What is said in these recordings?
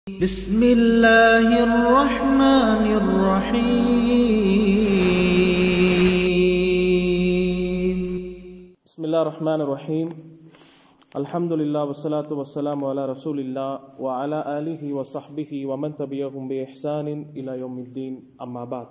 بسم الله الرحمن الرحيم بسم الله الرحمن الرحيم الحمد لله والصلاة والسلام على رسول الله وعلى آله وصحبه ومن تبعهم بإحسان إلى يوم الدين أما بعد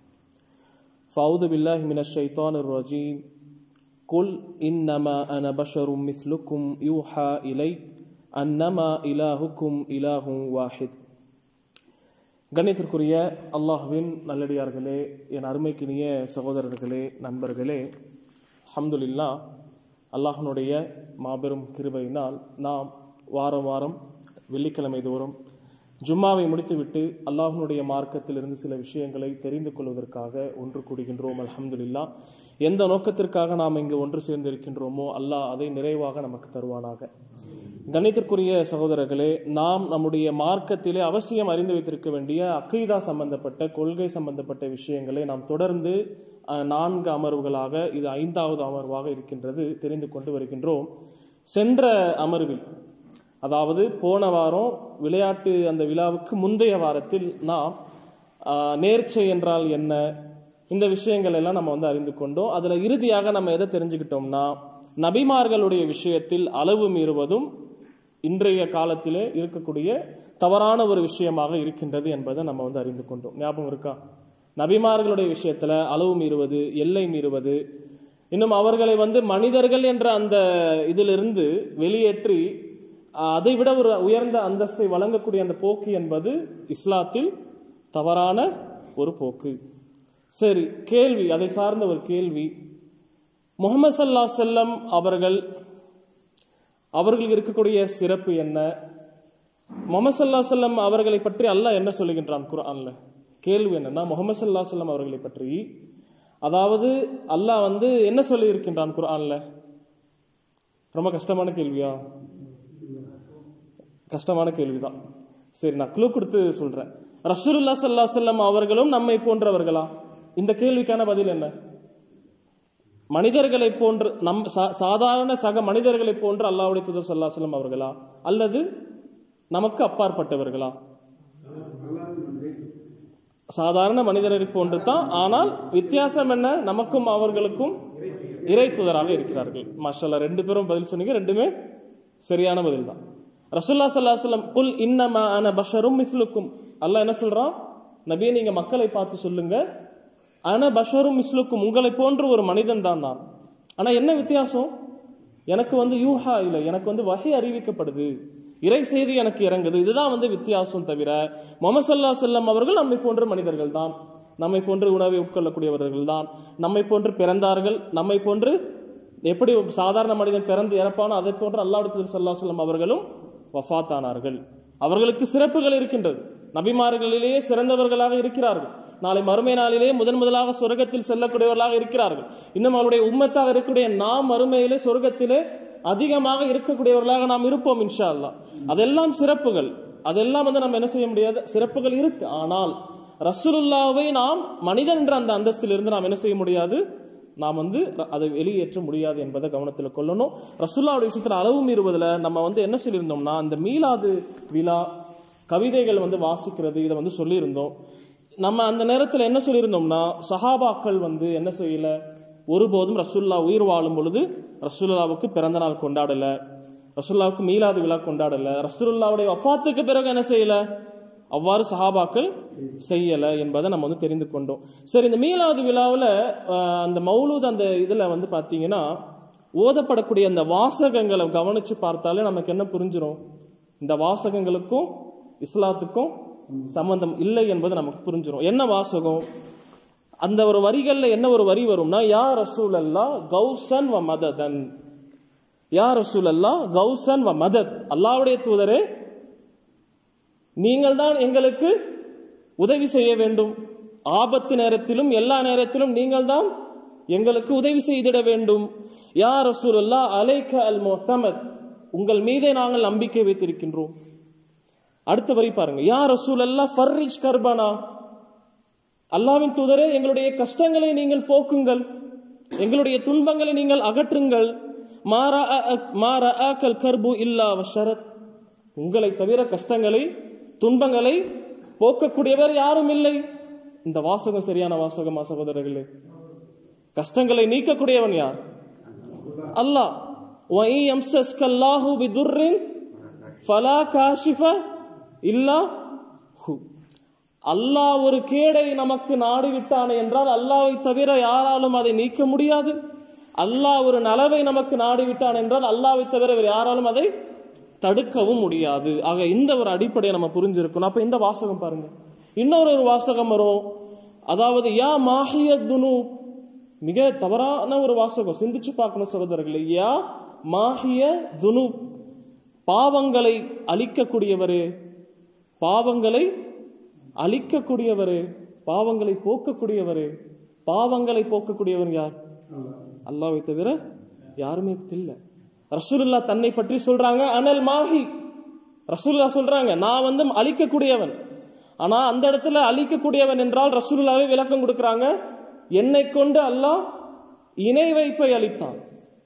فأعوذ بالله من الشيطان الرجيم قل إنما أنا بشر مثلكم يوحى إلي أنما إلهكم إله واحد கண்ணியத்திற்குரிய அல்லாஹ்வின் நல்லடியார்களே என் அருமைக்கினிய சகோதரர்களே நண்பர்களே அல்ஹம்துலில்லா அல்லாஹ்னுடைய மாபெரும் கிருபையினால் நாம் வாரம் வாரம் வெள்ளிக்கிழமை தோறும் ஜும்மாவை முடித்துவிட்டு அல்லாஹ்னுடைய மார்க்கத்திலிருந்து சில விஷயங்களை தெரிந்து கொள்வதற்காக ஒன்று கூடுகின்றோம் அல்ஹம்துலில்லா எந்த நோக்கத்திற்காக நாம் இங்கு ஒன்று சேர்ந்திருக்கின்றோமோ அல்லாஹ் அதை நிறைவாக நமக்கு தருவானாக கணித்திற்குரிய சகோதரர்களே நாம் நம்முடைய மார்க்கத்திலே அவசியம் அறிந்து வைத்திருக்க வேண்டிய அக்கீதா சம்பந்தப்பட்ட கொள்கை சம்பந்தப்பட்ட விஷயங்களை நாம் தொடர்ந்து அஹ், நான்கு அமர்வுகளாக இது ஐந்தாவது அமர்வாக இருக்கின்றது தெரிந்து கொண்டு வருகின்றோம் சென்ற அமர்வில் அதாவது போன வாரம் விளையாட்டு அந்த விழாவுக்கு முந்தைய வாரத்தில் நாம் ஆஹ், நேர்ச்சை என்றால் என்ன இந்த விஷயங்கள் எல்லாம் நம்ம வந்து அறிந்து கொண்டோம் அதுல இறுதியாக நம்ம எதை தெரிஞ்சுக்கிட்டோம்னா நபிமார்களுடைய விஷயத்தில் அளவு மீறுவதும் இன்றைய காலத்திலே இருக்கக்கூடிய தவறான ஒரு விஷயமாக இருக்கின்றது என்பதை நம்ம வந்து அறிந்து கொண்டோம் ஞாபகம் இருக்கா நபிமார்களுடைய விஷயத்துல அளவு மீறுவது எல்லை மீறுவது இன்னும் அவர்களை வந்து மனிதர்கள் என்ற அந்த இதிலிருந்து வெளியேற்றி அஹ், அதை விட ஒரு உயர்ந்த அந்தஸ்தை வழங்கக்கூடிய அந்த போக்கு என்பது இஸ்லாத்தில் தவறான ஒரு போக்கு சரி கேள்வி அதை சார்ந்த ஒரு கேள்வி முகமது சல்லா செல்லம் அவர்கள் அவர்களுக்கு இருக்கக்கூடிய சிறப்பு என்ன முகமது சல்லா செல்லம் அவர்களை பற்றி அல்லாஹ் என்ன சொல்லுகின்றான் குர்ஆன்ல கேள்வி என்னன்னா முகமது சல்லா செல்லம் அவர்களை பற்றி அதாவது அல்லாஹ் வந்து என்ன சொல்லி இருக்கின்றான் குர்ஆன்ல ரொம்ப கஷ்டமான கேள்வியா கஷ்டமான கேள்விதான் சரி நான் குழு கொடுத்து சொல்றேன் ரசூலுல்லா சல்லா செல்லம் அவர்களும் நம்மை போன்றவர்களா இந்த கேள்விக்கான பதில் என்ன மனிதர்களை போன்று நம் சா- சாதாரண சக மனிதர்களை போன்று அல்லாஹ்வுடைய தூதர் சல்லா செல்லம் அவர்களா அல்லது நமக்கு அப்பாற்பட்டவர்களா சாதாரண மனிதரை போன்று தான் ஆனால் வித்தியாசம் என்ன நமக்கும் அவர்களுக்கும் இறை தூதராக இருக்கிறார்கள் மாஷல்லா ரெண்டு பேரும் பதில் சொன்னீங்க ரெண்டுமே சரியான பதில் தான் ரசூல்லா சல்லா சொல்லம் குல் இன்னமா அன பஷரும் மிஸ்லுக்கும் அல்லாஹ் என்ன சொல்றான் நபியே நீங்க மக்களை பார்த்து சொல்லுங்க அன பஷரும் மிஸ்லுக்கும் உங்களை போன்ற ஒரு மனிதன் தான் நான் ஆனா என்ன வித்தியாசம் எனக்கு வந்து யூஹா இல்லை எனக்கு வந்து வகை அறிவிக்கப்படுது இறை செய்தி எனக்கு இறங்குது இதுதான் வந்து வித்தியாசம் தவிர முகமது சல்லா செல்லம் அவர்கள் நம்மை போன்ற மனிதர்கள் தான் நம்மை போன்று உணவை உட்கொள்ளக்கூடியவர்கள் தான் நம்மை போன்று பிறந்தார்கள் நம்மை போன்று எப்படி ஒரு சாதாரண மனிதன் பிறந்து இறப்பானோ அதை போன்று அல்லாஹ் சல்லா செல்லம் அவர்களும் வஃபாத்தானார்கள் அவர்களுக்கு சிறப்புகள் இருக்கின்றது நபிமார்களிலேயே சிறந்தவர்களாக இருக்கிறார்கள் நாளை மறுமை நாளிலே முதன் முதலாக சொர்க்கத்தில் செல்லக்கூடியவர்களாக இருக்கிறார்கள் இன்னும் அவருடைய உம்மத்தாக இருக்கக்கூடிய நாம் மறுமையிலே சொர்க்கத்திலே அதிகமாக இருக்கக்கூடியவர்களாக நாம் இருப்போம் இன்ஷா அல்லாஹ் அதெல்லாம் சிறப்புகள் அதெல்லாம் வந்து நம்ம என்ன செய்ய முடியாது சிறப்புகள் இருக்கு ஆனால் ரசூலுல்லாவை நாம் மனிதன் என்ற அந்த அந்தஸ்திலிருந்து நாம் என்ன செய்ய முடியாது நாம் வந்து ர- அதை வெளியேற்ற முடியாது என்பதை கவனத்தில் கொள்ளணும் ரசூல்லாவுடைய விஷயத்தில் அளவு மீறுவதில் நம்ம வந்து என்ன சொல்லியிருந்தோம்னா அந்த மீலாது விழா கவிதைகள் வந்து வாசிக்கிறது இதை வந்து சொல்லியிருந்தோம் நம்ம அந்த நேரத்தில் என்ன சொல்லியிருந்தோம்னா சஹாபாக்கள் வந்து என்ன செய்யல ஒருபோதும் ரசூல்லா உயிர் வாழும் பொழுது ரசூல்லாவுக்கு பிறந்த நாள் கொண்டாடல ரசூல்லாவுக்கு மீலாது விழா கொண்டாடல ரசூலுல்லாவுடைய வஃபாத்துக்கு பிறகு என்ன செய்யல அவ்வாறு சஹாபாக்கள் செய்யல என்பதை நம்ம வந்து தெரிந்து கொண்டோம் சரி இந்த மீலாது விழாவில் அந்த மௌலூத் அந்த இதில் வந்து பார்த்தீங்கன்னா ஓதப்படக்கூடிய அந்த வாசகங்களை கவனிச்சு பார்த்தாலே நமக்கு என்ன புரிஞ்சிரும் இந்த வாசகங்களுக்கும் இஸ்லாத்துக்கும் சம்பந்தம் இல்லை என்பது நமக்கு புரிஞ்சிரும் என்ன வாசகம் அந்த ஒரு வரிகள்ல என்ன ஒரு வரி வரும்னா யா ரசூல் அல்லா கௌசன் வ மததன் யா ரசூல் அல்லா கௌசன் வ மதத் அல்லாவுடைய தூதரே நீங்கள் தான் எங்களுக்கு உதவி செய்ய வேண்டும் ஆபத்து நேரத்திலும் எல்லா நேரத்திலும் நீங்கள் தான் எங்களுக்கு உதவி செய்திட வேண்டும் யா ரசூலுல்லா அலைக்க அல் முஹ்தமத் உங்கள் மீதே நாங்கள் நம்பிக்கை வைத்திருக்கின்றோம் அடுத்த வரி பாருங்க யா ரசூலல்லா ஃபர்ரிஜ் கர்பனா அல்லாவின் தூதரே எங்களுடைய கஷ்டங்களை நீங்கள் போக்குங்கள் எங்களுடைய துன்பங்களை நீங்கள் அகற்றுங்கள் மாரா மாரா கல் கர்பு இல்லா வஷரத் உங்களை தவிர கஷ்டங்களை துன்பங்களை போக்கக்கூடியவர் யாரும் இல்லை இந்த வாசகம் சரியான வாசகமா சகோதரர்களே கஷ்டங்களை நீக்கக்கூடியவன் யார் அல்லாஹ் وَإِن يَمْسَسْكَ اللَّهُ بِضُرٍّ فَلَا كَاشِفَ إِلَّا هُ அல்லாஹ் ஒரு கேடை நமக்கு நாடிவிட்டான் என்றால் அல்லாஹ்வை தவிர யாராலும் அதை நீக்க முடியாது அல்லாஹ் ஒரு நலவை நமக்கு நாடிவிட்டான் என்றால் அல்லாஹ்வை தவிர வேறு யாராலும் அதை தடுக்கவும் முடியாது ஆக இந்த ஒரு அடிப்படையை நம்ம புரிஞ்சிருக்கணும் அப்ப இந்த வாசகம் பாருங்க இன்னொரு ஒரு வாசகம் வரும் அதாவது யா மாஹிய துனூப் மிக தவறான ஒரு வாசகம் சிந்திச்சு பார்க்கணும் சகோதரர்களே யா மாஹிய துனூப் பாவங்களை அழிக்கக்கூடியவரே பாவங்களை அழிக்கக்கூடியவரே பாவங்களை போக்கக்கூடியவரே பாவங்களை போக்கக்கூடியவர் யார் அல்லாஹ்வை தவிர யாருமே இல்லை ரசூலுல்லா தன்னை பற்றி சொல்றாங்க அனல் மாஹி ரசூலுல்லா சொல்றாங்க நான் வந்து அழிக்கக்கூடியவன் ஆனா அந்த இடத்துல அழிக்கக்கூடியவன் என்றால் ரசூலுல்லாவே விளக்கம் கொடுக்கறாங்க என்னை கொண்டு அல்லாஹ் இணை வைப்பை அளித்தான்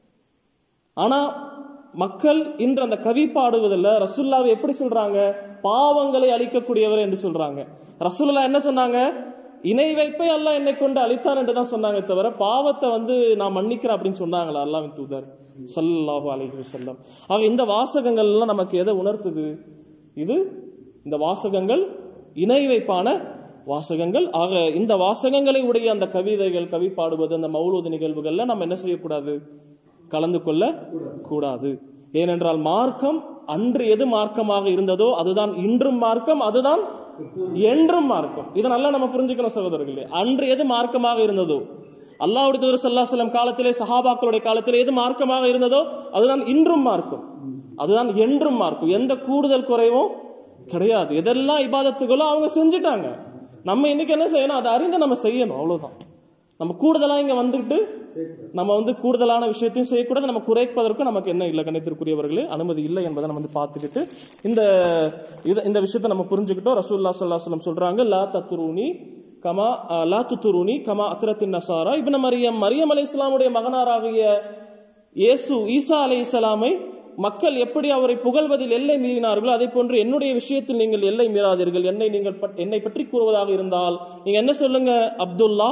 ஆனா மக்கள் இன்று அந்த கவி பாடுவதில் ரசுல்லாவை எப்படி சொல்றாங்க பாவங்களை அழிக்கக்கூடியவர் என்று சொல்றாங்க ரசூலுல்லா என்ன சொன்னாங்க இணை வைப்பை அல்லாஹ் என்னை கொண்டு அழித்தான் என்று தான் சொன்னாங்க தவிர பாவத்தை வந்து நான் மன்னிக்கிறேன் அப்படின்னு சொன்னாங்களா அல்லாஹ்வின் தூதர் ஸல்லல்லாஹு அலைஹி வஸல்லம் ஆக இந்த வாசகங்கள் எல்லாம் நமக்கு எதை உணர்த்துது இது இந்த வாசகங்கள் இணை வைப்பான வாசகங்கள் ஆக இந்த வாசகங்களை உடைய அந்த கவிதைகள் கவி பாடுவது அந்த மௌலூது நிகழ்வுகள்ல நம்ம என்ன செய்யக்கூடாது கலந்து கொள்ள கூடாது ஏனென்றால் மார்க்கம் அன்று எது மார்க்கமாக இருந்ததோ அதுதான் இன்றும் மார்க்கம் அதுதான் என்றும் மார்க்கம் இதை நல்லா நம்ம புரிஞ்சுக்கணும் சகோதரர்களே அன்று எது மார்க்கமாக இருந்ததோ அல்லாஹ்வுடைய தூதர் ஸல்லல்லாஹு அலைஹி வஸல்லம் காலத்திலே சஹாபாக்களுடைய காலத்திலே எது மார்க்கமாக இருந்ததோ அதுதான் இன்றும் மார்க்கம் அதுதான் என்றும் மார்க்கம் எந்த கூடுதல் குறைவும் கிடையாது எதெல்லாம் இபாதத்துகளோ அவங்க செஞ்சுட்டாங்க நம்ம இன்னைக்கு என்ன செய்யணும் அதை அறிந்து நம்ம செய்யணும் அவ்வளவுதான் நம்ம கூடுதலா இங்க வந்துட்டு நம்ம வந்து கூடுதலான விஷயத்தையும் செய்யக்கூடாது நம்ம குறைப்பதற்கும் நமக்கு என்ன இல்லை கணித்திற்குரியவர்களே அனுமதி இல்லை என்பதை நம்ம வந்து பார்த்துக்கிட்டு இந்த இது இந்த விஷயத்தை நம்ம புரிஞ்சுக்கிட்டோம் ரசூல்லா ஸல்லல்லாஹு அலைஹி வஸல்லம் சொல்றாங்க லா தத்ரூனி கமா அஹ், லா துத்துருனி கமா அத்ரத்தின் நசாரா இப்னு மரியம் மரியம் அலைஹிஸ்ஸலாமுடைய மகனாராகிய இயேசு ஈசா அலைஹிஸ்ஸலாமை மக்கள் எப்படி அவரை புகழ்வதில் எல்லை மீறினார்களோ அதே போன்று என்னுடைய விஷயத்தில் நீங்கள் எல்லை மீறாதீர்கள் என்னை நீங்கள் பட்- என்னை பற்றி கூறுவதாக இருந்தால் நீங்க என்ன சொல்லுங்க அப்துல்லா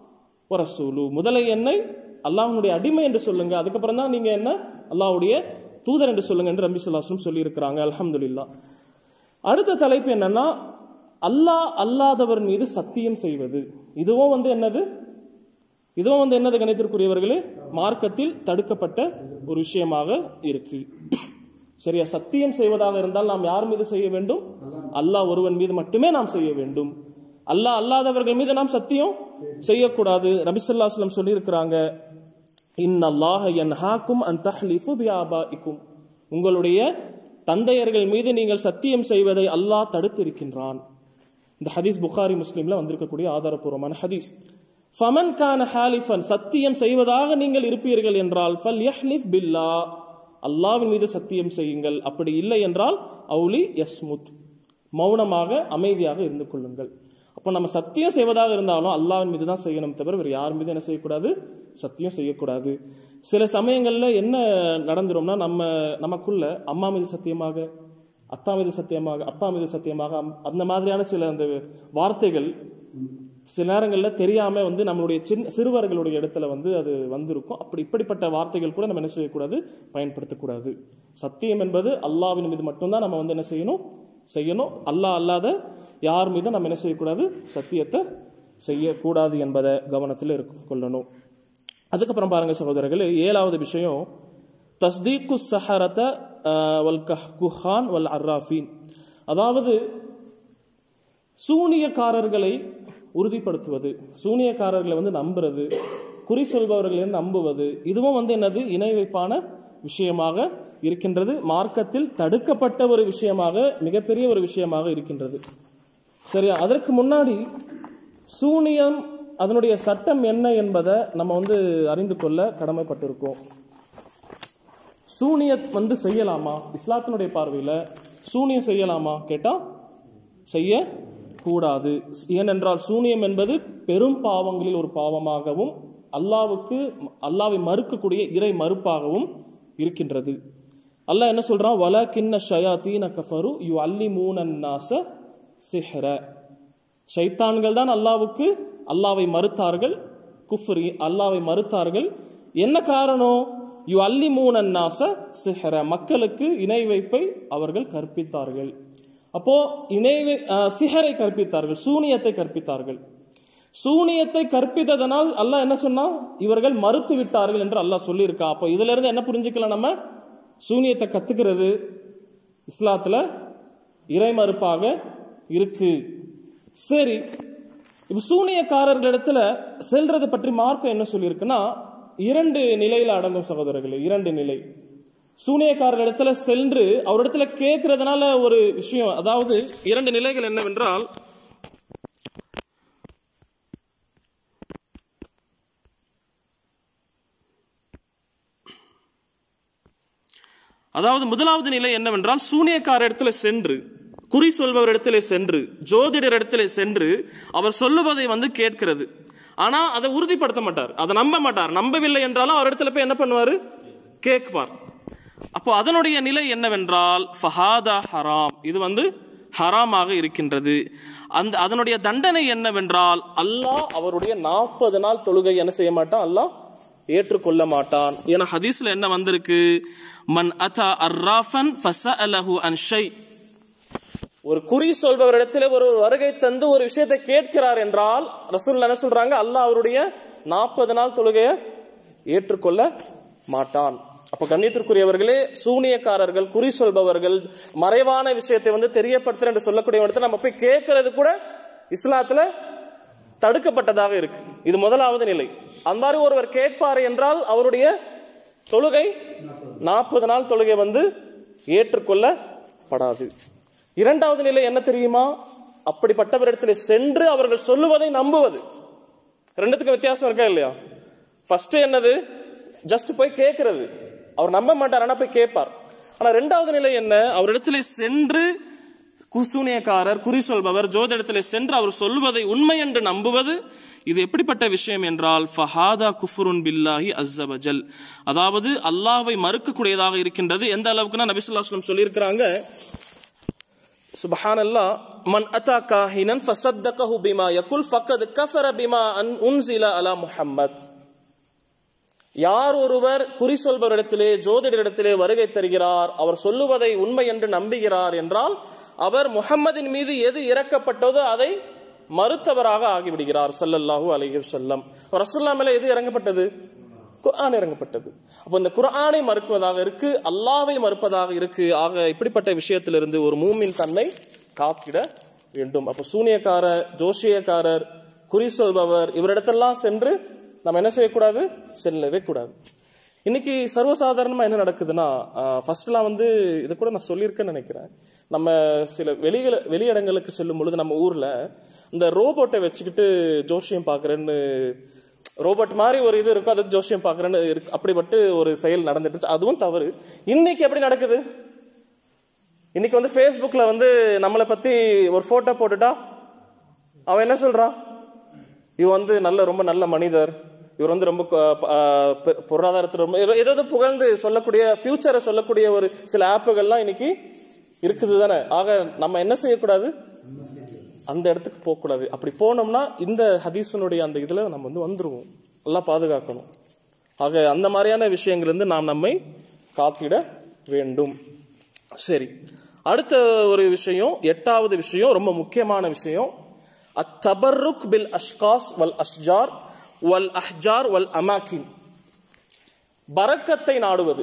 ரசூலு முதலை என்னை அல்லாஹ்வுடைய அடிமை என்று சொல்லுங்க அதுக்கப்புறம் தான் நீங்க என்ன அல்லாஹ்வுடைய தூதர் என்று சொல்லுங்க என்று ரபி சொல்லாஸ்லம் சொல்லி இருக்கிறாங்க அல்ஹம்துலில்லாஹ் அடுத்த தலைப்பு என்னன்னா அல்லாஹ் அல்லாதவர் மீது சத்தியம் செய்வது இதுவும் வந்து என்னது இதுவும் வந்து என்னது கணித்திற்குரியவர்களே மார்க்கத்தில் தடுக்கப்பட்ட ஒரு விஷயமாக இருக்கு சரியா சத்தியம் செய்வதாக இருந்தால் நாம் யார் மீது செய்ய வேண்டும் அல்லாஹ் ஒருவன் மீது மட்டுமே நாம் செய்ய வேண்டும் அல்லாஹ் அல்லாதவர்கள் மீது நாம் சத்தியம் செய்யக்கூடாது நபிசல்லாஸ்லம் சொல்லி இருக்கிறாங்க இன்னல்லாஹ யன்ஹாக்கும் அன் தஹ்லிஃபு பிஆபாஇக்கும் உங்களுடைய தந்தையர்கள் மீது நீங்கள் சத்தியம் செய்வதை அல்லாஹ் தடுத்திருக்கின்றான் இந்த ஹதீஸ் புகாரி முஸ்லீம்ல வந்திருக்கக்கூடிய ஆதாரபூர்வமான ஹதீஸ் ஃபமன் கான ஹாலிஃபன் சத்தியம் செய்வதாக நீங்கள் இருப்பீர்கள் என்றால் ஃபல் யஹ்லிஃப் பில்லா அல்லாஹ்வின் மீது சத்தியம் செய்யுங்கள் அப்படி இல்லை என்றால் அவுலி யஸ்முத் மௌனமாக அமைதியாக இருந்து கொள்ளுங்கள் அப்போ நம்ம சத்தியம் செய்வதாக இருந்தாலும் அல்லாஹ்வின் மீது தான் செய்யணும் தவிர வேறு யார் மீது என்ன செய்யக்கூடாது சத்தியம் செய்யக்கூடாது சில சமயங்கள்ல என்ன நடந்துரும்னா நம்ம நமக்குள்ள அம்மா மீது சத்தியமாக அத்தா மீது சத்தியமாக அப்பா மீது சத்தியமாக அம்- அந்த மாதிரியான சில அந்த வார்த்தைகள் சில நேரங்களில் தெரியாம வந்து நம்மளுடைய சின்ன சிறுவர்களுடைய இடத்துல வந்து அது வந்திருக்கும் அப்படி இப்படிப்பட்ட வார்த்தைகள் கூட நம்ம என்ன செய்யக்கூடாது பயன்படுத்தக்கூடாது சத்தியம் என்பது அல்லாஹ்வின் மீது மட்டும்தான் நம்ம வந்து என்ன செய்யணும் செய்யணும் அல்லாஹ் அல்லாத யார் மீதும் நம்ம என்ன செய்யக்கூடாது சத்தியத்தை செய்யக்கூடாது என்பதை கவனத்தில் இருக்க கொள்ளணும் அதுக்கப்புறம் பாருங்க சகோதரர்களே ஏழாவது விஷயம் தஸ்தீக்கு சஹரத அஹ், வல் கஹ் குஹான் வல் அர்ராஃபீன் அதாவது சூனியக்காரர்களை உறுதிப்படுத்துவது சூனியக்காரர்களை வந்து நம்புறது குறி சொல்பவர்களை வந்து நம்புவது இதுவும் வந்து என்னது இணை வைப்பான விஷயமாக இருக்கின்றது மார்க்கத்தில் தடுக்கப்பட்ட ஒரு விஷயமாக மிகப்பெரிய ஒரு விஷயமாக இருக்கின்றது சரியா அதற்கு முன்னாடி சூனியம் அதனுடைய சட்டம் என்ன என்பதை நம்ம வந்து அறிந்து கொள்ள கடமைப்பட்டிருக்கோம் சூனியத் வந்து செய்யலாமா இஸ்லாத்தினுடைய பார்வையில் சூனியம் செய்யலாமா கேட்டா செய்ய கூடாது ஏனென்றால் சூனியம் என்பது பெரும் பாவங்களில் ஒரு பாவமாகவும் அல்லாவுக்கு அல்லாவை மறுக்கக்கூடிய இறை மறுப்பாகவும் இருக்கின்றது அல்லாஹ் என்ன சொல்றான் வல கிண்ண ஷயாத்தீன கஃபரு யு அல்லி நாச சிஹ்ர ஷைத்தான்கள் தான் அல்லாவுக்கு அல்லாவை மறுத்தார்கள் குஃப்ரி அல்லாவை மறுத்தார்கள் என்ன காரணம் யு அல்லி நாச சிஹ்ர மக்களுக்கு இணை வைப்பை அவர்கள் கற்பித்தார்கள் அப்போ இணை வை- அஹ், சிஹரை கற்பித்தார்கள் சூனியத்தை கற்பித்தார்கள் சூனியத்தை கற்பித்ததனால் அல்லாஹ் என்ன சொன்னா இவர்கள் மறுத்து விட்டார்கள் என்று அல்லாஹ் சொல்லியிருக்கான் அப்போ இதுல இருந்து என்ன புரிஞ்சுக்கலாம் நம்ம சூனியத்தை கத்துக்கிறது இஸ்லாத்துல இறை மறுப்பாக இருக்கு சரி இப்ப சூனியக்காரர்களிடத்துல செல்றதை பற்றி மார்க்கம் என்ன சொல்லியிருக்குன்னா இரண்டு நிலையில அடங்கும் சகோதரர்களே இரண்டு நிலை சூனியக்காரர்களிடத்துல சென்று அவரிடத்துல கேட்கறதுனால ஒரு விஷயம் அதாவது இரண்டு நிலைகள் என்னவென்றால் அதாவது முதலாவது நிலை என்னவென்றால் சூனியக்கார இடத்துல சென்று குறி சொல்பவர் இடத்துல சென்று ஜோதிடர் இடத்துல சென்று அவர் சொல்லுவதை வந்து கேட்கிறது ஆனா அதை உறுதிப்படுத்த மாட்டார் அதை நம்ப மாட்டார் நம்பவில்லை என்றாலும் அவர் இடத்துல போய் என்ன பண்ணுவாரு கேட்பார் அப்போ அதனுடைய நிலை என்னவென்றால் ஃபஹாதா ஹராம் இது வந்து ஹராமாக இருக்கின்றது அந்த அதனுடைய தண்டனை என்னவென்றால் அல்லாஹ் அவருடைய நாற்பது நாள் தொழுகை என்ன செய்ய மாட்டான் அல்லாஹ் ஏற்றுக்கொள்ள மாட்டான் ஏன்னா ஹதீஸ்ல என்ன வந்திருக்கு மன் அத்தா அர்ராஃபன் ஃபஸஅலஹு அன் ஷை ஒரு குறி சொல்பவரிடத்தில் ஒரு வருகை தந்து ஒரு விஷயத்தை கேட்கிறார் என்றால் ரசூல் என்ன சொல்றாங்க அல்லாஹ் அவருடைய நாற்பது நாள் தொழுகையை ஏற்றுக்கொள்ள மாட்டான் அப்ப கண்ணியத்திற்குரியவர்களே சூனியக்காரர்கள் குறி சொல்பவர்கள் மறைவான விஷயத்தை வந்து தெரியப்படுத்துற என்று சொல்லக்கூடிய இடத்துல நம்ம போய் கேட்கறது கூட இஸ்லாத்துல தடுக்கப்பட்டதாக இருக்கு இது முதலாவது நிலை அந்த மாதிரி ஒருவர் கேட்பார் என்றால் அவருடைய தொழுகை நாற்பது நாள் தொழுகை வந்து ஏற்றுக்கொள்ளப்படாது இரண்டாவது நிலை என்ன தெரியுமா அப்படிப்பட்டவரிடத்தில் சென்று அவர்கள் சொல்லுவதை நம்புவது ரெண்டுத்துக்கும் வித்தியாசம் இருக்கா இல்லையா ஃபர்ஸ்ட் என்னது ஜஸ்ட் போய் கேட்கறது அவர் நம்ப மாட்டார் ஆனா போய் கேட்பார் ஆனா ரெண்டாவது நிலை என்ன அவரிடத்துல சென்று குசூனியக்காரர் குறி சொல்பவர் ஜோதிடத்திலே சென்று அவர் சொல்வதை உண்மை என்று நம்புவது இது எப்படிப்பட்ட விஷயம் என்றால் ஃபஹாதா குஃபுருன் பில்லாஹி அஸ்ஸவஜல் அதாவது அல்லாஹ்வை மறுக்கக்கூடியதாக இருக்கின்றது எந்த அளவுக்குன்னா நபிசுல்லாஸ்லம் சொல்லியிருக்கிறாங்க சுபஹான் அல்லாஹ் மன் அத்தா காஹினன் ஃபசத்தகஹு பிமா யகுல் ஃபக்கத் கஃபர பிமா அன் உன்சில அலா முஹம்மத் யார் ஒருவர் குறி சொல்பவரிடத்திலே ஜோதிடரிடத்திலே வருகை தருகிறார் அவர் சொல்லுவதை உண்மை என்று நம்புகிறார் என்றால் அவர் முஹம்மதின் மீது எது இறக்கப்பட்டதோ அதை மறுத்தவராக ஆகிவிடுகிறார் ஸல்லல்லாஹு அலைஹி வஸல்லம் ரசூல்லா மேல எது இறங்கப்பட்டது குர்ஆன் இறங்கப்பட்டது அப்போ இந்த குர்ஆனை மறுப்பதாக இருக்கு அல்லாவை மறுப்பதாக இருக்கு ஆக இப்படிப்பட்ட விஷயத்திலிருந்து ஒரு மூமின் தன்னை காத்திட வேண்டும் அப்போ சூனியக்காரர் ஜோஷியக்காரர் குறி சொல்பவர் இவரிடத்தெல்லாம் சென்று நம்ம என்ன செய்யக்கூடாது செல்லவே கூடாது இன்னைக்கு சர்வசாதாரணமா என்ன நடக்குதுன்னா ஃபர்ஸ்ட்லாம் வந்து இதை கூட நான் சொல்லியிருக்கேன்னு நினைக்கிறேன் நம்ம சில வெளிகள வெளியிடங்களுக்கு செல்லும் பொழுது நம்ம ஊர்ல இந்த ரோபோட்டை வச்சுக்கிட்டு ஜோஷியம் பார்க்குறேன்னு ரோபோட் மாதிரி ஒரு இது இருக்கும் அது ஜோஷியம் பார்க்குறேன்னு இருக்கு அப்படிப்பட்டு ஒரு செயல் நடந்துட்டு இருந்துச்சு. அதுவும் தவறு இன்னைக்கு எப்படி நடக்குது இன்னைக்கு வந்து ஃபேஸ்புக்ல வந்து நம்மளை பத்தி ஒரு போட்டோ போட்டுட்டா அவன் என்ன சொல்றான் இவன் வந்து நல்ல ரொம்ப நல்ல மனிதர் இவர் வந்து ரொம்ப கொ- ஆஹ் பெ- பொருளாதாரத்தில் ரொம்ப ஏதோ- ஏதாவது புகழ்ந்து சொல்லக்கூடிய ஃபியூச்சரை சொல்லக்கூடிய ஒரு சில ஆப்புகள்லாம் இன்னைக்கு இருக்குது தானே ஆக நம்ம என்ன செய்யக்கூடாது அந்த இடத்துக்கு போகக்கூடாது அப்படி போனோம்னா இந்த ஹதீஸனுடைய அந்த இதில் நம்ம வந்து வந்துருவோம் நல்லா பாதுகாக்கணும் ஆக அந்த மாதிரியான விஷயங்கள்லேருந்து நாம் நம்மை காத்திட வேண்டும் சரி அடுத்த ஒரு விஷயம் எட்டாவது விஷயம் ரொம்ப முக்கியமான விஷயம் அத்தபருக் பில் அஷ்காஸ் வல் அஷ்ஜார் வல் அஹ்ஜார் வல் அமாக்கின் பரக்கத்தை நாடுவது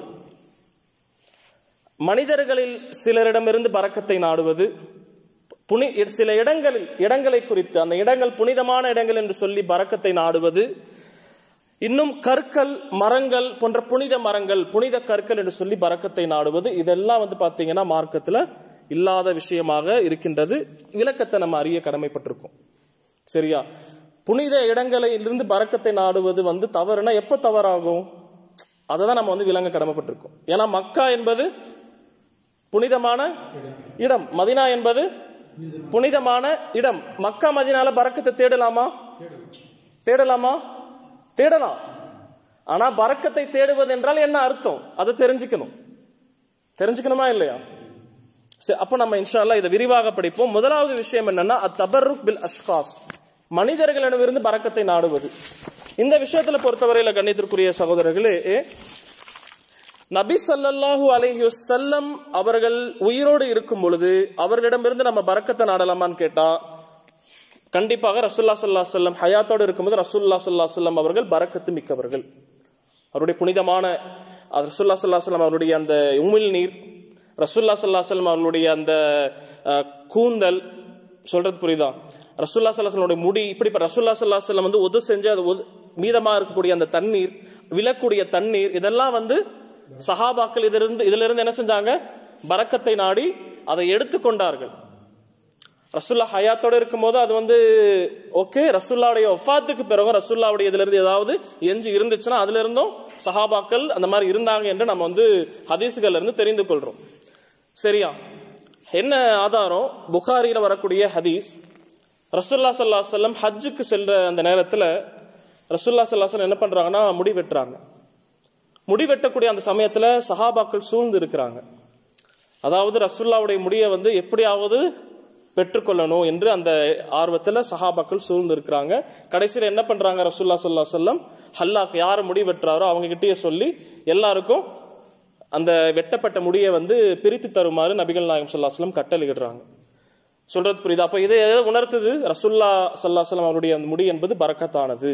மனிதர்களில் சிலரிடமிருந்து பரக்கத்தை நாடுவது புனி சில இடங்களில் இடங்களை குறித்து அந்த இடங்கள் புனிதமான இடங்கள் என்று சொல்லி பரக்கத்தை நாடுவது இன்னும் கற்கள் மரங்கள் போன்ற புனித மரங்கள் புனித கற்கள் என்று சொல்லி பரக்கத்தை நாடுவது இதெல்லாம் வந்து பாத்தீங்கன்னா மார்க்கத்துல இல்லாத விஷயமாக இருக்கின்றது விளக்கத்தை நம்ம அறிய கடமைப்பட்டிருக்கோம் சரியா புனித இடங்களிலிருந்து பரக்கத்தை நாடுவது வந்து தவறுனா எப்ப தவறாகும் அதை தான் நம்ம வந்து விளங்க கடமைப்பட்டிருக்கோம் ஏன்னா மக்கா என்பது புனிதமான இடம் மதினா என்பது புனிதமான இடம் மக்கா மதினால பரக்கத்தை தேடலாமா தேடலாமா தேடலாம் ஆனா பரக்கத்தை தேடுவது என்றால் என்ன அர்த்தம் அதை தெரிஞ்சுக்கணும் தெரிஞ்சுக்கணுமா இல்லையா சரி அப்போ நம்ம இன்ஷா அல்லாஹ் இதை விரிவாக படிப்போம் முதலாவது விஷயம் என்னன்னா அத்தபர்ருக் பில் அஷ்காஸ் மனிதர்களிடமிருந்து பறக்கத்தை நாடுவது இந்த விஷயத்துல பொறுத்தவரையில கண்ணியத்திற்குரிய சகோதரர்களே நபி ஸல்லல்லாஹு அலைஹி வஸல்லம் அவர்கள் உயிரோடு இருக்கும் பொழுது அவர்களிடமிருந்து நம்ம பறக்கத்தை நாடலாமான்னு கேட்டா கண்டிப்பாக ரசூல்லா ஸல்லல்லாஹு அலைஹி வஸல்லம் ஹயாத்தோடு இருக்கும்போது ரசூல்லா ஸல்லல்லாஹு அலைஹி வஸல்லம் அவர்கள் பறக்கத்து மிக்கவர்கள் அவருடைய புனிதமான அது ரசூல்லா ஸல்லல்லாஹு அலைஹி வஸல்லம் அவருடைய அந்த உமிழ் நீர் ரசூல்லா ஸல்லல்லாஹு அலைஹி வஸல்லம் அவர்களுடைய அந்த அஹ், கூந்தல் சொல்றது புரியுதா ரசூல்லா ஸல்லல்லாஹு அலைஹி வஸல்லம் முடி இப்படி ரசூல்லா ஸல்லல்லாஹு அலைஹி வஸல்லம் வந்து ஒது செஞ்சு அது ஒது மீதமா இருக்கக்கூடிய அந்த தண்ணீர் விழக்கூடிய தண்ணீர் இதெல்லாம் வந்து சஹாபாக்கள் இதிலிருந்து இதிலிருந்து என்ன செஞ்சாங்க பரக்கத்தை நாடி அதை எடுத்துக்கொண்டார்கள் ரசுல்லா ஹயாத்தோட இருக்கும்போது அது வந்து ஓகே ரசுல்லாவுடைய ஒஃபாத்துக்கு பிறகு ரசுல்லாவுடைய இதுல இருந்து ஏதாவது எஞ்சி இருந்துச்சுன்னா அதுல இருந்தும் சஹாபாக்கள் அந்த மாதிரி இருந்தாங்க என்று நம்ம வந்து ஹதீஸுகள்ல இருந்து தெரிந்து கொள்றோம் சரியா என்ன ஆதாரம் புகாரியில வரக்கூடிய ஹதீஸ் ரசுல்லா சல்லா சொல்லம் ஹஜ்ஜுக்கு செல்ற அந்த நேரத்துல ரசுல்லா சல்லா சொல்லம் என்ன பண்றாங்கன்னா முடி வெட்டுறாங்க முடி வெட்டக்கூடிய அந்த சமயத்துல சஹாபாக்கள் சூழ்ந்து இருக்கிறாங்க அதாவது ரசுல்லாவுடைய முடியை வந்து எப்படியாவது பெற்றுக்கொள்ளணும் என்று அந்த ஆர்வத்தில் சஹாபாக்கள் சூழ்ந்து இருக்கிறாங்க கடைசியில் என்ன பண்றாங்க ரசுல்லா சொல்லா சொல்லம் ஹல்லாக்கு யார் முடி வெட்டுறாரோ அவங்க கிட்டயே சொல்லி எல்லாருக்கும் அந்த வெட்டப்பட்ட முடியை வந்து பிரித்து தருமாறு நபிகள் நாயகம் சொல்லா சொல்லம் கட்டளையிடுறாங்க சொல்றது புரியுது அப்போ இதை எதை உணர்த்துது ரசுல்லா சல்லா சொல்லம் அவருடைய அந்த முடி என்பது பரக்கத்தானது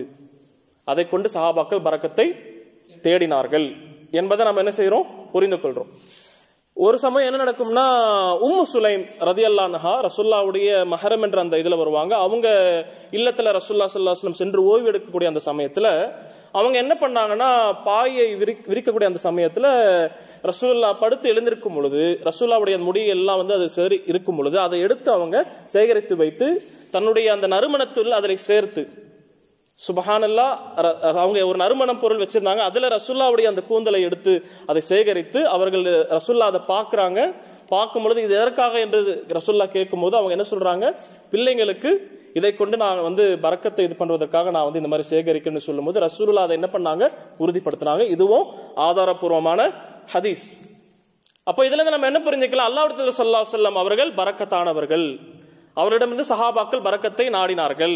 அதை கொண்டு சஹாபாக்கள் பரக்கத்தை தேடினார்கள் என்பதை நம்ம என்ன செய்றோம் புரிந்து கொள்றோம் ஒரு சமயம் என்ன நடக்கும்னா உம்மு சுலைம் ரதியல்லான்ஹா ரசுல்லாவுடைய மஹரம் என்ற அந்த இதுல வருவாங்க அவங்க இல்லத்துல ரசுல்லா சல்லாஸ்லம் சென்று ஓய்வு எடுக்கக்கூடிய அந்த சமயத்துல அவங்க என்ன பண்ணாங்கன்னா பாயை விரி விரிக்கக்கூடிய அந்த சமயத்துல ரசூல்லா படுத்து எழுந்திருக்கும் பொழுது ரசூல்லாவுடைய முடி எல்லாம் வந்து அது சரி இருக்கும் பொழுது அதை எடுத்து அவங்க சேகரித்து வைத்து தன்னுடைய அந்த நறுமணத்துள் அதை சேர்த்து சுபஹானல்லா ர- அவங்க ஒரு நறுமணம் பொருள் வச்சிருந்தாங்க அதுல ரசுல்லாவுடைய அந்த கூந்தலை எடுத்து அதை சேகரித்து அவர்கள் ரசுல்லா அதை பார்க்கறாங்க பார்க்கும் பொழுது இது எதற்காக என்று ரசுல்லா கேட்கும்போது அவங்க என்ன சொல்றாங்க பிள்ளைங்களுக்கு இதை கொண்டு நான் வந்து பறக்கத்தை இது பண்றதற்காக நான் வந்து இந்த மாதிரி சேகரிக்கணும்னு சொல்லும்போது ரசூலுல்லா அதை என்ன பண்ணாங்க உறுதிப்படுத்தினாங்க இதுவும் ஆதாரபூர்வமான ஹதீஸ் அப்போ இதுல இருந்து நம்ம என்ன புரிஞ்சுக்கலாம் அல்லாஹ் சொல்லா செல்லம் அவர்கள் பரக்கத்தானவர்கள் அவரிடமிருந்து சஹாபாக்கள் பரக்கத்தை நாடினார்கள்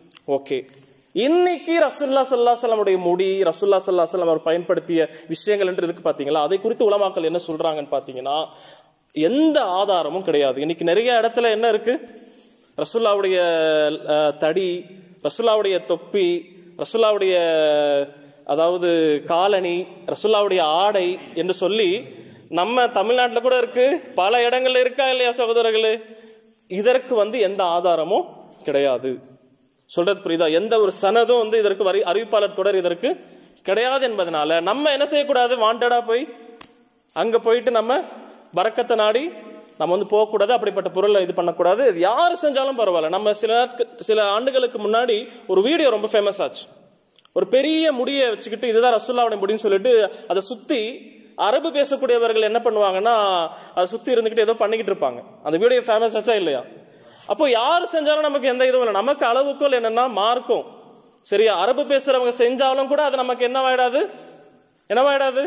ஓகே இன்னைக்கு ரசுல்லா சல்லா உடைய முடி ரசுல்லா சல்லா செல்லம் அவர் பயன்படுத்திய விஷயங்கள் என்று இருக்கு பாத்தீங்களா அதை குறித்து உலமாக்கள் என்ன சொல்றாங்கன்னு பாத்தீங்கன்னா எந்த ஆதாரமும் கிடையாது இன்னைக்கு நிறைய இடத்துல என்ன இருக்கு ரசுல்லாவுடைய அஹ், தடி ரசுல்லாவுடைய தொப்பி ரசுல்லாவுடைய அதாவது காலணி ரசுல்லாவுடைய ஆடை என்று சொல்லி நம்ம தமிழ்நாட்டில் கூட இருக்கு பல இடங்கள்ல இருக்கா இல்லையா சகோதரர்களே இதற்கு வந்து எந்த ஆதாரமும் கிடையாது சொல்றது புரியுதா எந்த ஒரு சனதும் வந்து இதற்கு வரி அறிவிப்பாளர் தொடர் இதற்கு கிடையாது என்பதனால நம்ம என்ன செய்யக்கூடாது வாண்டடா போய் அங்க போயிட்டு நம்ம பறக்கத்தை நாடி நம்ம வந்து போகக்கூடாது அப்படிப்பட்ட பொருளை இது பண்ணக்கூடாது இது யார் செஞ்சாலும் பரவாயில்ல நம்ம சில நாட்கள் சில ஆண்டுகளுக்கு முன்னாடி ஒரு வீடியோ ரொம்ப ஃபேமஸ் ஆச்சு ஒரு பெரிய முடியை வச்சுக்கிட்டு இதுதான் ரசுல்லாவுடைய முடின்னு சொல்லிட்டு அதை சுத்தி அரபு பேசக்கூடியவர்கள் என்ன பண்ணுவாங்கன்னா அதை சுத்தி இருந்துகிட்டு ஏதோ பண்ணிக்கிட்டு இருப்பாங்க அந்த வீடியோ ஃபேமஸ் ஆச்சா இல்லையா அப்போ யார் செஞ்சாலும் நமக்கு எந்த இதுவும் இல்லை நமக்கு அளவுக்குள் என்னன்னா மார்க்கும் சரியா அரபு பேசுறவங்க செஞ்சாலும் கூட அது நமக்கு என்னவாயிடாது என்னவாயிடாது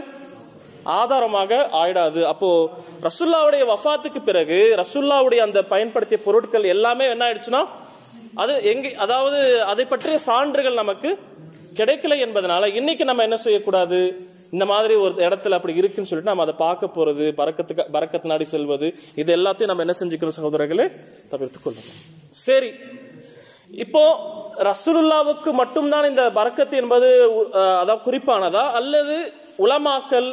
ஆதாரமாக ஆயிடாது அப்போ ரசுல்லாவுடைய வஃபாத்துக்கு பிறகு ரசுல்லாவுடைய அந்த பயன்படுத்திய பொருட்கள் எல்லாமே என்ன ஆயிடுச்சுன்னா அது எங்க அதாவது அதை பற்றிய சான்றுகள் நமக்கு கிடைக்கல என்பதனால இன்னைக்கு நம்ம என்ன செய்யக்கூடாது இந்த மாதிரி ஒரு இடத்துல அப்படி இருக்குன்னு சொல்லிட்டு நம்ம அதை பார்க்க போறது பறக்கத்துக்கு பறக்கத்து நாடி செல்வது இது எல்லாத்தையும் நம்ம என்ன செஞ்சுக்கிறோம் சகோதரர்களே தவிர்த்துக் கொள்ளணும் சரி இப்போ ரசூலுல்லாவுக்கு மட்டும்தான் இந்த பறக்கத்து என்பது அஹ், அதாவது குறிப்பானதா அல்லது உலமாக்கல்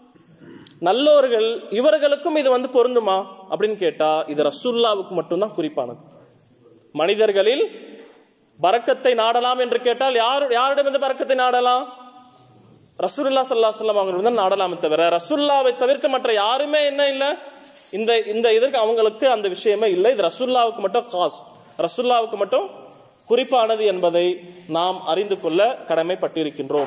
நல்லோர்கள் இவர்களுக்கும் இது வந்து பொருந்துமா அப்படின்னு கேட்டா இது ரசூல்லாவுக்கு மட்டும்தான் குறிப்பானது மனிதர்களில் பறக்கத்தை நாடலாம் என்று கேட்டால் யார் யாரிடம் இந்த பறக்கத்தை நாடலாம் ரசூலுல்லா ஸல்லல்லாஹு அலைஹி வஸல்லம் அவங்க தான் நாடலாமே தவிர ரசூல்லாவை தவிர்த்து மற்ற யாருமே என்ன இல்லை இந்த இந்த இதற்கு அவங்களுக்கு அந்த விஷயமே இல்லை இது ரசூல்லாவுக்கு மட்டும் காஸ் ரசூல்லாவுக்கு மட்டும் குறிப்பானது என்பதை நாம் அறிந்து கொள்ள கடமைப்பட்டிருக்கின்றோம்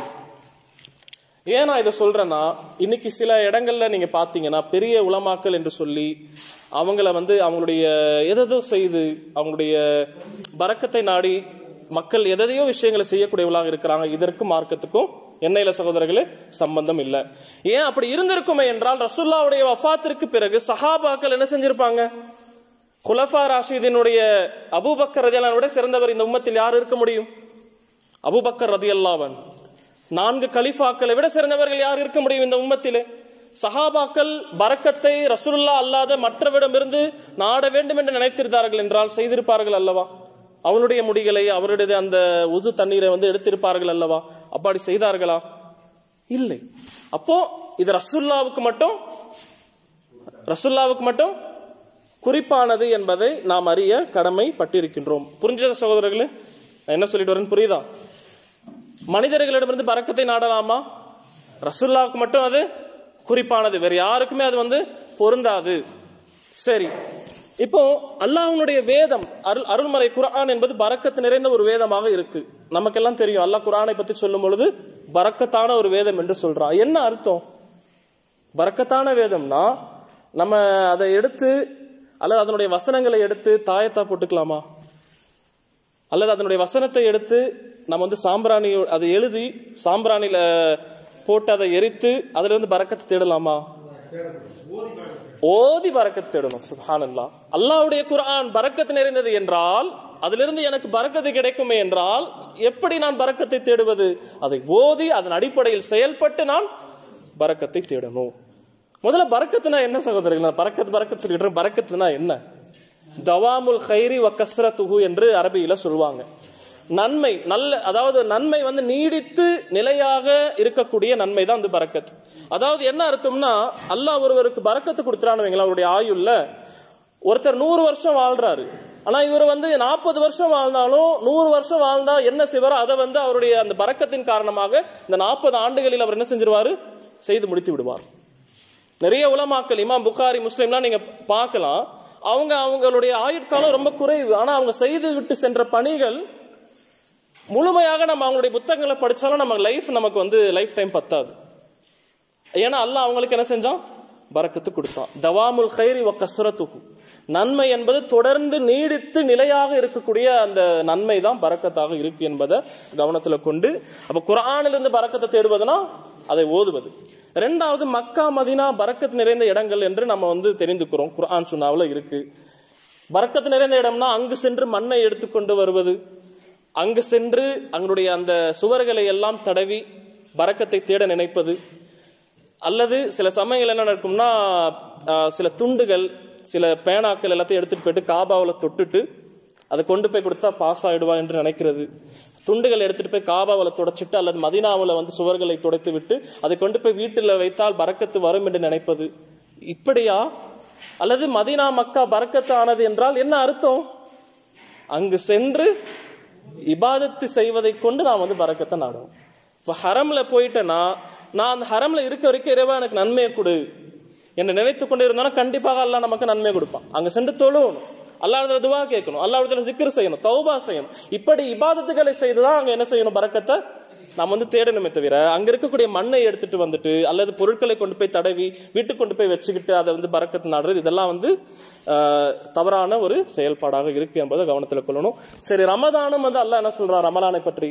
ஏன் நான் இதை சொல்றேன்னா இன்னைக்கு சில இடங்கள்ல நீங்க பாத்தீங்கன்னா பெரிய உலமாக்கல் என்று சொல்லி அவங்கள வந்து அவங்களுடைய எதோ செய்து அவங்களுடைய பறக்கத்தை நாடி மக்கள் எதையோ விஷயங்களை செய்யக்கூடியவர்களாக இருக்கிறாங்க இதற்கும் மார்க்கத்துக்கும் என்ன இல்ல சகோதரர்களே சம்பந்தம் இல்லை ஏன் அப்படி இருந்திருக்குமே என்றால் ரசுல்லாவுடைய வஃபாத்திற்கு பிறகு சஹாபாக்கள் என்ன செஞ்சிருப்பாங்க குலஃபா ராஷிதினுடைய அபூபக்கர் ரதியல்லானோட சிறந்தவர் இந்த உம்மத்தில் யார் இருக்க முடியும் அபூபக்கர் ரதியல்லாவன் நான்கு கலிஃபாக்களை விட சிறந்தவர்கள் யார் இருக்க முடியும் இந்த உம்மத்திலே சஹாபாக்கள் பரக்கத்தை ரசூலுல்லா அல்லாத மற்றவிடமிருந்து நாட வேண்டும் என்று நினைத்திருந்தார்கள் என்றால் செய்திருப்பார்கள் அல்லவா அவனுடைய முடிகளை அவருடைய அந்த உசு தண்ணீரை வந்து எடுத்திருப்பார்கள் அல்லவா அப்படி செய்தார்களா இல்லை அப்போ இது ரசுல்லாவுக்கு மட்டும் ரசுல்லாவுக்கு மட்டும் குறிப்பானது என்பதை நாம் அறிய கடமைப்பட்டிருக்கின்றோம் புரிஞ்ச சகோதரர்களே நான் என்ன சொல்லிட்டு வரேன்னு புரியுதா மனிதர்களிடமிருந்து பறக்கத்தை நாடலாமா ரசுல்லாவுக்கு மட்டும் அது குறிப்பானது வேற யாருக்குமே அது வந்து பொருந்தாது சரி இப்போ அல்லாஹ்வுடைய வேதம் அருள் அருள்மறை குர்ஆன் என்பது பரக்கத்து நிறைந்த ஒரு வேதமாக இருக்கு நமக்கெல்லாம் தெரியும் அல்லாஹ் குர்ஆனை பத்தி சொல்லும் பொழுது பரக்கத்தான ஒரு வேதம் என்று சொல்றான் என்ன அர்த்தம் பரக்கத்தான வேதம்னா நம்ம அதை எடுத்து அல்லது அதனுடைய வசனங்களை எடுத்து தாயத்தா போட்டுக்கலாமா அல்லது அதனுடைய வசனத்தை எடுத்து நம்ம வந்து சாம்பிராணி அதை எழுதி சாம்பிராணியில போட்டு அதை எரித்து அதுல இருந்து பறக்கத்தை தேடலாமா ஓதி பறக்கத்து தேடணும் சுபானல்லா அல்லாவுடைய குர்ஆன் பறக்கத்து நிறைந்தது என்றால் அதிலிருந்து எனக்கு பறக்கத்து கிடைக்குமே என்றால் எப்படி நான் பறக்கத்தை தேடுவது அதை ஓதி அதன் அடிப்படையில் செயல்பட்டு நான் பறக்கத்தை தேடணும் முதல்ல பறக்கத்துனா என்ன சகோதரர்கள் நான் பறக்கத்து பறக்கத்து சொல்லிட்டு பறக்கத்துனா என்ன தவாமுல் கைரி வ கஸ்ரத்துஹு என்று அரபியில சொல்லுவாங்க நன்மை நல்ல அதாவது நன்மை வந்து நீடித்து நிலையாக இருக்கக்கூடிய நன்மை தான் வந்து பறக்கத் அதாவது என்ன அர்த்தம்னா அல்லாஹ் ஒருவருக்கு பறக்கத்து கொடுத்துறான்னு வைங்களேன் அவருடைய ஆயுள்ல ஒருத்தர் நூறு வருஷம் வாழ்றாரு ஆனா இவர் வந்து நாற்பது வருஷம் வாழ்ந்தாலும் நூறு வருஷம் வாழ்ந்தா என்ன செய்வாரோ அதை வந்து அவருடைய அந்த பறக்கத்தின் காரணமாக இந்த நாற்பது ஆண்டுகளில் அவர் என்ன செஞ்சிருவாரு செய்து முடித்து விடுவார் நிறைய உலமாக்கள் இமாம் புகாரி முஸ்லீம்லாம் நீங்க பார்க்கலாம் அவங்க அவங்களுடைய ஆயுட்காலம் ரொம்ப குறைவு ஆனா அவங்க செய்து விட்டு சென்ற பணிகள் முழுமையாக நம்ம அவங்களுடைய புத்தகங்களை படிச்சாலும் நம்ம லைஃப் நமக்கு வந்து லைஃப் டைம் பத்தாது ஏன்னா அல்லாஹ் அவங்களுக்கு என்ன செஞ்சான் பரக்கத்து கொடுத்தான் தவாமுல் கைரி வ கஸ்ரத்துஹு நன்மை என்பது தொடர்ந்து நீடித்து நிலையாக இருக்கக்கூடிய அந்த நன்மை தான் பறக்கத்தாக இருக்கு என்பதை கவனத்தில் கொண்டு அப்ப குரானிலிருந்து பறக்கத்தை தேடுவதுனா அதை ஓதுவது ரெண்டாவது மக்கா மதினா பறக்கத்து நிறைந்த இடங்கள் என்று நம்ம வந்து தெரிந்துக்கிறோம் குர்ஆன் சுன்னாவில் இருக்கு பறக்கத்து நிறைந்த இடம்னா அங்கு சென்று மண்ணை எடுத்துக்கொண்டு வருவது அங்கு சென்று அங்களுடைய அந்த சுவர்களை எல்லாம் தடவி பறக்கத்தை தேட நினைப்பது அல்லது சில சமயங்கள் என்ன நடக்கும்னா ஆஹ், சில துண்டுகள் சில பேனாக்கள் எல்லாத்தையும் எடுத்துட்டு போயிட்டு காபாவில் தொட்டுட்டு அதை கொண்டு போய் கொடுத்தா பாஸ் ஆயிடுவான் என்று நினைக்கிறது துண்டுகள் எடுத்துட்டு போய் காபாவில் துடைச்சிட்டு அல்லது மதினாவில் வந்து சுவர்களை துடைத்து விட்டு அதை கொண்டு போய் வீட்டில் வைத்தால் பறக்கத்து வரும் என்று நினைப்பது இப்படியா அல்லது மதினா மக்கா பறக்கத்து ஆனது என்றால் என்ன அர்த்தம் அங்கு சென்று இபாதத்து செய்வதை கொண்டு நான் வந்து பறக்கத்தை நாடுவேன் இப்போ ஹரம்ல போயிட்டேன்னா நான் அந்த ஹரம்ல இருக்க வரைக்கும் இறைவா எனக்கு நன்மையை கொடு என்று நினைத்து கொண்டு இருந்தானா கண்டிப்பாக அல்லாஹ் நமக்கு நன்மை கொடுப்பான் அங்க சென்று தொழுவணும் அல்லாஹ் துவா கேட்கணும் அல்லாஹ் சிக்கர் செய்யணும் தௌபா செய்யணும் இப்படி இபாதத்துகளை செய்துதான் அங்க என்ன செய்யணும் பறக்கத்தை நாம் வந்து தேடணுமே தவிர அங்க இருக்கக்கூடிய மண்ணை எடுத்துட்டு வந்துட்டு அல்லது பொருட்களை கொண்டு போய் தடவி வீட்டுக்கு கொண்டு போய் வச்சுக்கிட்டு அதை வந்து பறக்கத்து நடுறது இதெல்லாம் வந்து ஆஹ், தவறான ஒரு செயல்பாடாக இருக்கு என்பதை கவனத்தில் கொள்ளணும் சரி ரமதானும் வந்து அல்லாஹ் என்ன சொல்றான் ரமலானை பற்றி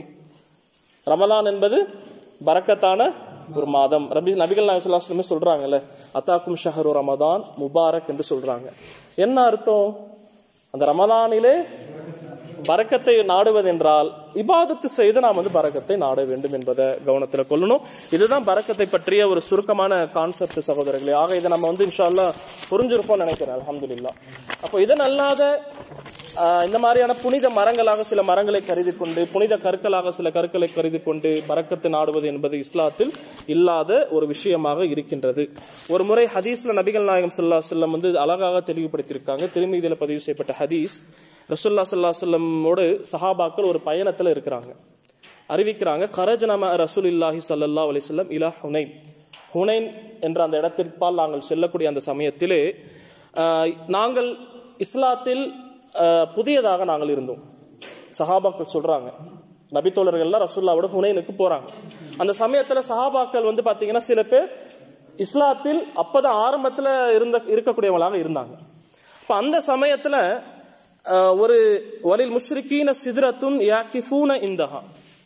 ரமலான் என்பது பரக்கத்தான ஒரு மாதம் ரபி நபிகள் நாயகம் ஸல்லல்லாஹு அலைஹி வஸல்லம் சொல்றாங்கல்ல அத்தாக்கும் ஷஹரு ரமதான் முபாரக் என்று சொல்றாங்க என்ன அர்த்தம் அந்த ரமலானிலே பரக்கத்தை நாடுவதென்றால் இபாதத்து செய்து நாம் வந்து பரக்கத்தை நாட வேண்டும் என்பதை கவனத்தில் கொள்ளணும் இதுதான் பரக்கத்தை பற்றிய ஒரு சுருக்கமான கான்செப்ட் சகோதரர்களே ஆக இதை நம்ம வந்து இன்ஷா அல்லாஹ் புரிஞ்சிருப்போம் நினைக்கிறேன் அல்ஹம்துலில்லாஹ் அப்போ இதன் அல்லாத ஆஹ், இந்த மாதிரியான புனித மரங்களாக சில மரங்களை கருதி கொண்டு புனித கற்களாக சில கற்களை கருதி கொண்டு பரக்கத்து நாடுவது என்பது இஸ்லாத்தில் இல்லாத ஒரு விஷயமாக இருக்கின்றது ஒரு முறை ஹதீஸ்ல நபிகள் நாயகம் ஸல்லல்லாஹு அலைஹி வஸல்லம் வந்து அழகாக தெளிவுபடுத்தியிருக்காங்க திருமீதியில் பதிவு செய்யப்பட்ட ஹதீஸ் ரசூல்லா ஸல்லல்லாஹு அலைஹி வஸல்லமோடு சஹாபாக்கள் ஒரு பயணத்துல இருக்கிறாங்க அறிவிக்கிறாங்க கரஜனம ரசூலில்லாஹி ஸல்லல்லாஹு அலைஹி வஸல்லம் இலா ஹுனைன் ஹுனைன் என்ற அந்த இடத்திற்பால் நாங்கள் செல்லக்கூடிய அந்த சமயத்திலே ஆஹ், நாங்கள் இஸ்லாத்தில் ஆஹ், புதியதாக நாங்கள் இருந்தோம் சஹாபாக்கள் சொல்றாங்க நபித்தோழர்கள்லாம் ரசூல்லாவோட ஹுனைனுக்கு போறாங்க அந்த சமயத்துல சஹாபாக்கள் வந்து பாத்தீங்கன்னா சில பேர் இஸ்லாத்தில் அப்பதான் ஆரம்பத்துல இருந்த இருக்கக்கூடியவங்களாக இருந்தாங்க அப்ப அந்த சமயத்துல ஆஹ், ஒரு வலில் முஷ்ரிக்கீன சிதரத்துன் யாக்கிஃபூன இந்தஹா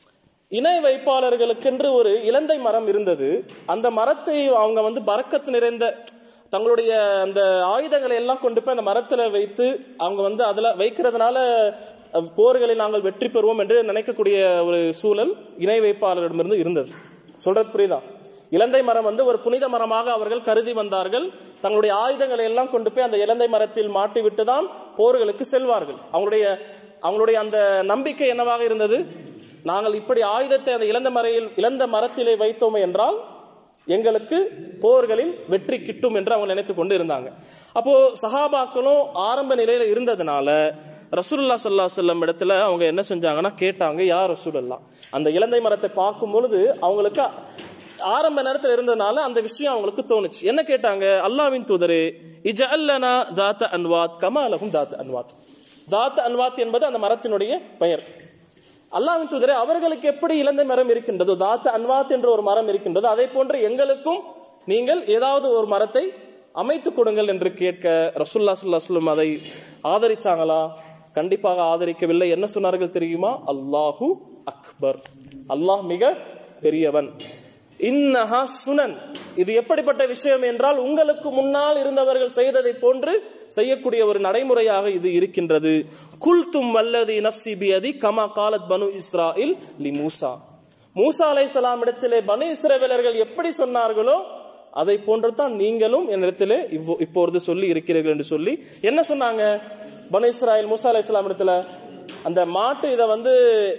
இணை வைப்பாளர்களுக்கென்று ஒரு இலந்தை மரம் இருந்தது அந்த மரத்தை அவங்க வந்து பறக்கத்து நிறைந்த தங்களுடைய அந்த ஆயுதங்களை எல்லாம் கொண்டு போய் அந்த மரத்துல வைத்து அவங்க வந்து அதுல வைக்கிறதுனால அஹ், போர்களில் நாங்கள் வெற்றி பெறுவோம் என்று நினைக்கக்கூடிய ஒரு சூழல் இணை வைப்பாளரிடமிருந்து இருந்தது சொல்றது புரியுதா இலந்தை மரம் வந்து ஒரு புனித மரமாக அவர்கள் கருதி வந்தார்கள் தங்களுடைய ஆயுதங்களை எல்லாம் கொண்டு போய் அந்த இலந்தை மரத்தில் மாட்டிவிட்டு தான் போர்களுக்கு செல்வார்கள் அவங்களுடைய அவங்களுடைய அந்த நம்பிக்கை என்னவாக இருந்தது நாங்கள் இப்படி ஆயுதத்தை அந்த இழந்த மறையில் இழந்த மரத்திலே வைத்தோமே என்றால் எங்களுக்கு போர்களில் வெற்றி கிட்டும் என்று அவங்க நினைத்து கொண்டு இருந்தாங்க அப்போ சஹாபாக்களும் ஆரம்ப நிலையில இருந்ததுனால ரசூலுல்லா ஸல்லல்லாஹு அலைஹி வஸல்லம் இடத்துல அவங்க என்ன செஞ்சாங்கன்னா கேட்டாங்க யார் ரசூலுல்லா அந்த இலந்தை மரத்தை பார்க்கும் பொழுது அவங்களுக்கு ஆரம்ப நேரத்தில் இருந்ததுனால அந்த விஷயம் அவங்களுக்கு தோணுச்சு என்ன கேட்டாங்க அல்லாவின் தூதரே இஜஅல்லனா தாத்த அன்வாத் கமாலகும் தாத்த அன்வாத் தாத்த அன்வாத் என்பது அந்த மரத்தினுடைய பெயர் அல்லாவின் தூதரே அவர்களுக்கு எப்படி இலந்தை மரம் இருக்கின்றதோ தாத்த அன்வாத் என்ற ஒரு மரம் இருக்கின்றதோ அதே போன்று எங்களுக்கும் நீங்கள் ஏதாவது ஒரு மரத்தை அமைத்து கொடுங்கள் என்று கேட்க ரசூல்லா ஸல்லல்லாஹு அலைஹி வஸல்லம் அதை ஆதரிச்சாங்களா கண்டிப்பாக ஆதரிக்கவில்லை என்ன சொன்னார்கள் தெரியுமா அல்லாஹு அக்பர் அல்லாஹ் மிக பெரியவன் இன்னஹா சுனன் இது எப்படிப்பட்ட விஷயம் என்றால் உங்களுக்கு முன்னால் இருந்தவர்கள் செய்ததை போன்று செய்யக்கூடிய ஒரு நடைமுறையாக இது இருக்கின்றது குல்தும் வல்லதி நப்சி பியதி கமா காலத் பனு இஸ்ராயில் லி மூசா மூசா அலைஹிஸ்ஸலாம் இடத்திலே பனு இஸ்ரவேலர்கள் எப்படி சொன்னார்களோ அதை போன்று தான் நீங்களும் என்னிடத்திலே இவ்வோ இப்பொழுது சொல்லி இருக்கிறீர்கள் என்று சொல்லி என்ன சொன்னாங்க பனு இஸ்ராயில் மூசா அலைஹிஸ்ஸலாம் இடத்துல அந்த மாட்டு இதை வந்து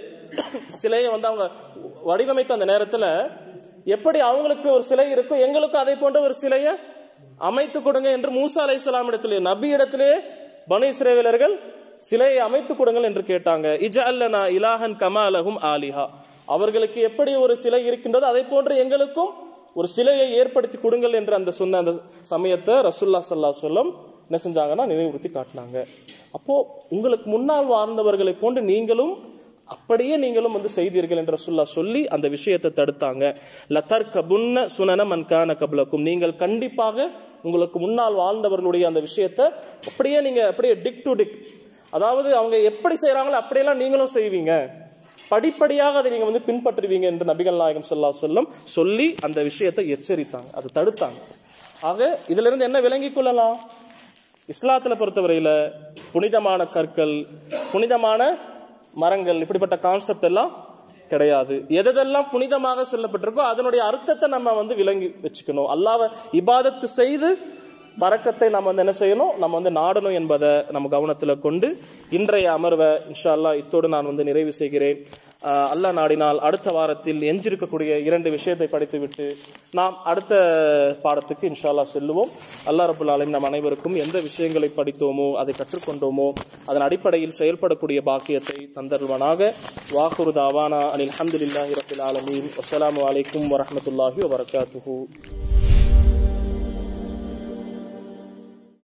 சிலையை வந்து அவங்க வடிவமைத்த அந்த நேரத்துல எப்படி அவங்களுக்கு ஒரு சிலை இருக்கோ எங்களுக்கும் அதை போன்ற ஒரு சிலையை அமைத்து கொடுங்க என்று மூசா அலை இஸ்லாம் இடத்திலே நபி இடத்திலே பனு இஸ்ரேவேலர்கள் சிலையை அமைத்து கொடுங்கள் என்று கேட்டாங்க இஜஅல்லனா இலாஹன் கமாலஹும் ஆலிஹா அவர்களுக்கு எப்படி ஒரு சிலை இருக்கின்றதோ அதை போன்று எங்களுக்கும் ஒரு சிலையை ஏற்படுத்தி கொடுங்கள் என்று அந்த சொன்ன அந்த சமயத்தை ரசுல்லா சல்லா சொல்லம் என்ன செஞ்சாங்கன்னா நினைவுறுத்தி காட்டினாங்க அப்போ உங்களுக்கு முன்னால் வாழ்ந்தவர்களை போன்று நீங்களும் அப்படியே நீங்களும் வந்து செய்தீர்கள் என்று ரசூல்லா சொல்லி அந்த விஷயத்தை தடுத்தாங்க லதர் கபுன்ன சுனன மன்கான கபலக்கும் நீங்கள் கண்டிப்பாக உங்களுக்கு முன்னால் வாழ்ந்தவர்களுடைய அந்த விஷயத்தை அப்படியே நீங்க அப்படியே டிக் டு டிக் அதாவது அவங்க எப்படி செய்றாங்களோ அப்படியெல்லாம் நீங்களும் செய்வீங்க படிப்படியாக அதை நீங்க வந்து பின்பற்றுவீங்க என்று நபிகள் நாயகம் சொல்லா சொல்லம் சொல்லி அந்த விஷயத்தை எச்சரித்தாங்க அதை தடுத்தாங்க ஆக இதுல இருந்து என்ன விளங்கிக் கொள்ளலாம் இஸ்லாத்துல பொறுத்தவரையில புனிதமான கற்கள் புனிதமான மரங்கள் இப்படிப்பட்ட கான்செப்ட் எல்லாம் கிடையாது எதெல்லாம் புனிதமாக சொல்லப்பட்டிருக்கோ அதனுடைய அர்த்தத்தை நம்ம வந்து விளங்கி வச்சுக்கணும் அல்லாஹ்வை இபாதத்து செய்து பறக்கத்தை நம்ம வந்து என்ன செய்யணும் நம்ம வந்து நாடணும் என்பதை நம்ம கவனத்தில் கொண்டு இன்றைய அமர்வை இன்ஷா அல்லாஹ் இத்தோடு நான் வந்து நிறைவு செய்கிறேன் ஆஹ் அல்லாஹ் நாடினால் அடுத்த வாரத்தில் எஞ்சிருக்கக்கூடிய இரண்டு விஷயத்தை படித்துவிட்டு நாம் அடுத்த பாடத்துக்கு இன்ஷா அல்லாஹ் செல்லுவோம் அல்லாஹ் ரபுல் ஆலமீன் நம் அனைவருக்கும் எந்த விஷயங்களை படித்தோமோ அதை கற்றுக்கொண்டோமோ அதன் அடிப்படையில் செயல்படக்கூடிய பாக்கியத்தை தந்தருள்வனாக வாக்குரு தாவானா அனில் அஹமதுல்லாஹி ரபில் ஆலமீன் வஸ்ஸலாமு அலைக்கும் வரஹ்மத்துல்லாஹி வபரகாத்துஹு